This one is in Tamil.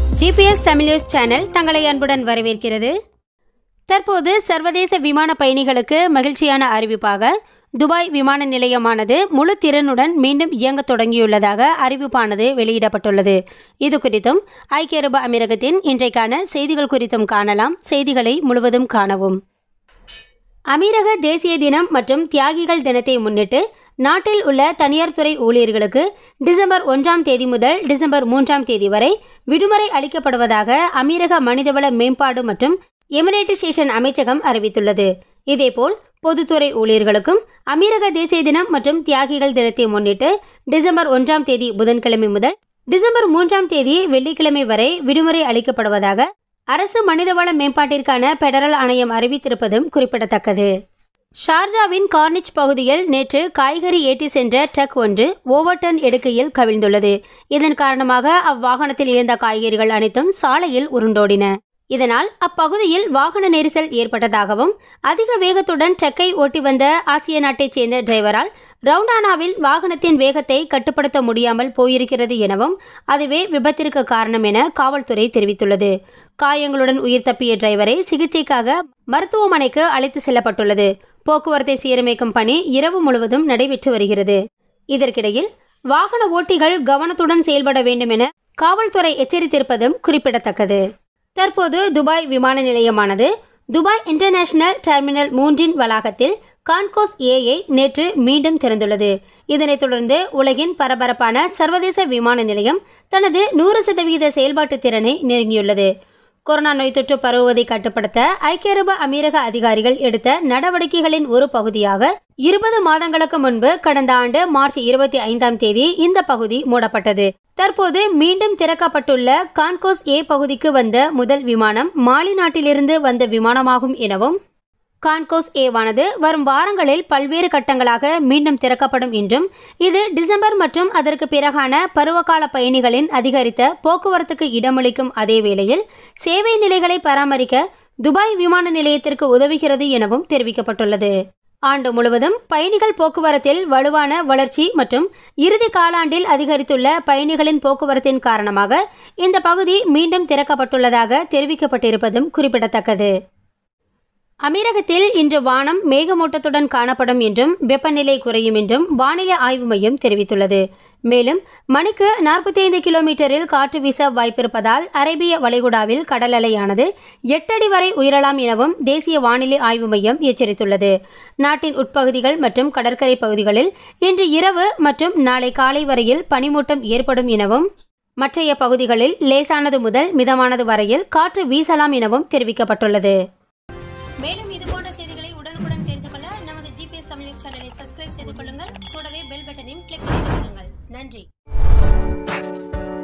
ஜிபிஎஸ் தமிழ் நியூஸ் சேனல் தங்களை அன்புடன் வரவேற்கிறது தற்போது சர்வதேச விமான பயணிகளுக்கு மகிழ்ச்சியான அறிவிப்பாக துபாய் விமான நிலையமானது முழு திறனுடன் மீண்டும் இயங்கத் தொடங்கியுள்ளதாக அறிவிப்பானது வெளியிடப்பட்டுள்ளது இது குறித்தும் ஐக்கிய அரபு அமீரகத்தின் இன்றைக்கான செய்திகள் குறித்தும் காணலாம் செய்திகளை முழுவதும் காணவும் அமீரக தேசிய தினம் மற்றும் தியாகிகள் தினத்தை முன்னிட்டு நாட்டில் உள்ள தனியார் துறை ஊழியர்களுக்கு டிசம்பர் ஒன்றாம் தேதி முதல் டிசம்பர் மூன்றாம் தேதி வரை விடுமுறை அளிக்கப்படுவதாக அமீரக மனிதவள மேம்பாடு மற்றும் எமிரேட்டிசேஷன் அமைச்சகம் அறிவித்துள்ளது இதேபோல் பொதுத்துறை ஊழியர்களுக்கும் அமீரக தேசிய தினம் மற்றும் தியாகிகள் தினத்தை முன்னிட்டு டிசம்பர் ஒன்றாம் தேதி புதன்கிழமை முதல் டிசம்பர் மூன்றாம் தேதி வெள்ளிக்கிழமை வரை விடுமுறை அளிக்கப்படுவதாக அரசு மனிதவள மேம்பாட்டிற்கான பெடரல் ஆணையம் அறிவித்திருப்பதும் குறிப்பிடத்தக்கது ஷார்ஜாவின் கார்னிச் பகுதியில் நேற்று காய்கறி ஏற்றி சென்ற ட்ரக் ஒன்று ஓவர்டர்ன் எடுக்கையில் கவிழ்ந்துள்ளது இதன் காரணமாக அவ்வாகனத்தில் இருந்த காய்கறிகள் அனைத்தும் சாலையில் உருண்டோடின இதனால் அப்பகுதியில் வாகன நெரிசல் ஏற்பட்டதாகவும் அதிக வேகத்துடன் ட்ரக்கை ஓட்டி வந்த ஆசிய நாட்டைச் சேர்ந்த டிரைவரால் ரவுண்டானாவில் வாகனத்தின் வேகத்தை கட்டுப்படுத்த முடியாமல் போயிருக்கிறது எனவும் அதுவே விபத்திற்கு காரணம் என காவல்துறை தெரிவித்துள்ளது காயங்களுடன் உயிர் தப்பிய டிரைவரை சிகிச்சைக்காக மருத்துவமனைக்கு அழைத்து செல்லப்பட்டுள்ளது போக்குவரத்தை சீரமைக்கும் பணி இரவு முழுவதும் நடைபெற்று வருகிறது இதற்கிடையில் வாகன ஓட்டிகள் கவனத்துடன் செயல்பட வேண்டும் என காவல்துறை எச்சரித்திருப்பதும் குறிப்பிடத்தக்கது தற்போது துபாய் விமான நிலையமானது துபாய் இன்டர்நேஷனல் டெர்மினல் மூன்றின் வளாகத்தில் கான்கோஸ் ஏஐ நேற்று மீண்டும் திறந்துள்ளது இதனைத் தொடர்ந்து உலகின் பரபரப்பான சர்வதேச விமான நிலையம் தனது நூறு சதவிகித செயல்பாட்டு திறனை நெருங்கியுள்ளது கொரோனா நோய் தொற்று பரவுவதை கட்டுப்படுத்த ஐக்கிய அரபு அமீரக அதிகாரிகள் எடுத்த நடவடிக்கைகளின் ஒரு பகுதியாக இருபது மாதங்களுக்கு முன்பு கடந்த ஆண்டு மார்ச் இருபத்தி ஐந்தாம் தேதி இந்த பகுதி மூடப்பட்டது தற்போது மீண்டும் திறக்கப்பட்டுள்ள கான்கோஸ் ஏ பகுதிக்கு வந்த முதல் விமானம் மாலி நாட்டிலிருந்து வந்த விமானமாகும் எனவும் கான்கோஸ் ஏவானது வரும் வாரங்களில் பல்வேறு கட்டங்களாக மீண்டும் திறக்கப்படும் என்றும் இது டிசம்பர் மற்றும் அதற்கு பிறகான பருவகால பயணிகளின் அதிகரித்த போக்குவரத்துக்கு இடமளிக்கும் அதே வேளையில் சேவை நிலைகளை பராமரிக்க துபாய் விமான நிலையத்திற்கு உதவுகிறது எனவும் தெரிவிக்கப்பட்டுள்ளது ஆண்டு முழுவதும் பயணிகள் போக்குவரத்தில் வலுவான வளர்ச்சி மற்றும் இறுதி காலாண்டில் அதிகரித்துள்ள பயணிகளின் போக்குவரத்தின் காரணமாக இந்த பகுதி மீண்டும் திறக்கப்பட்டுள்ளதாக தெரிவிக்கப்பட்டிருப்பதும் குறிப்பிடத்தக்கது அமீரகத்தில் இன்று வானம் மேகமூட்டத்துடன் காணப்படும் என்றும் வெப்பநிலை குறையும் என்றும் வானிலை ஆய்வு மையம் தெரிவித்துள்ளது மேலும் மணிக்கு நாற்பத்தி ஐந்து கிலோமீட்டரில் காற்று வீச வாய்ப்பிருப்பதால் அரேபிய வளைகுடாவில் கடல் அலையானது எட்டு அடி வரை உயரலாம் எனவும் தேசிய வானிலை ஆய்வு மையம் எச்சரித்துள்ளது நாட்டின் உட்பகுதிகள் மற்றும் கடற்கரை பகுதிகளில் இன்று இரவு மற்றும் நாளை காலை வரையில் பனிமூட்டம் ஏற்படும் எனவும் மற்றைய பகுதிகளில் லேசானது முதல் மிதமானது வரையில் காற்று வீசலாம் எனவும் தெரிவிக்கப்பட்டுள்ளது மேலும் இது போன்ற செய்திகளை உடனுக்குடன் தெரிந்து கொள்ள நமது ஜிபிஎஸ் தமிழ் சேனலை சப்ஸ்கிரைப் செய்து கொள்ளுங்கள் கூடவே பெல் பட்டனையும் கிளிக் செய்து கொள்ளுங்கள் நன்றி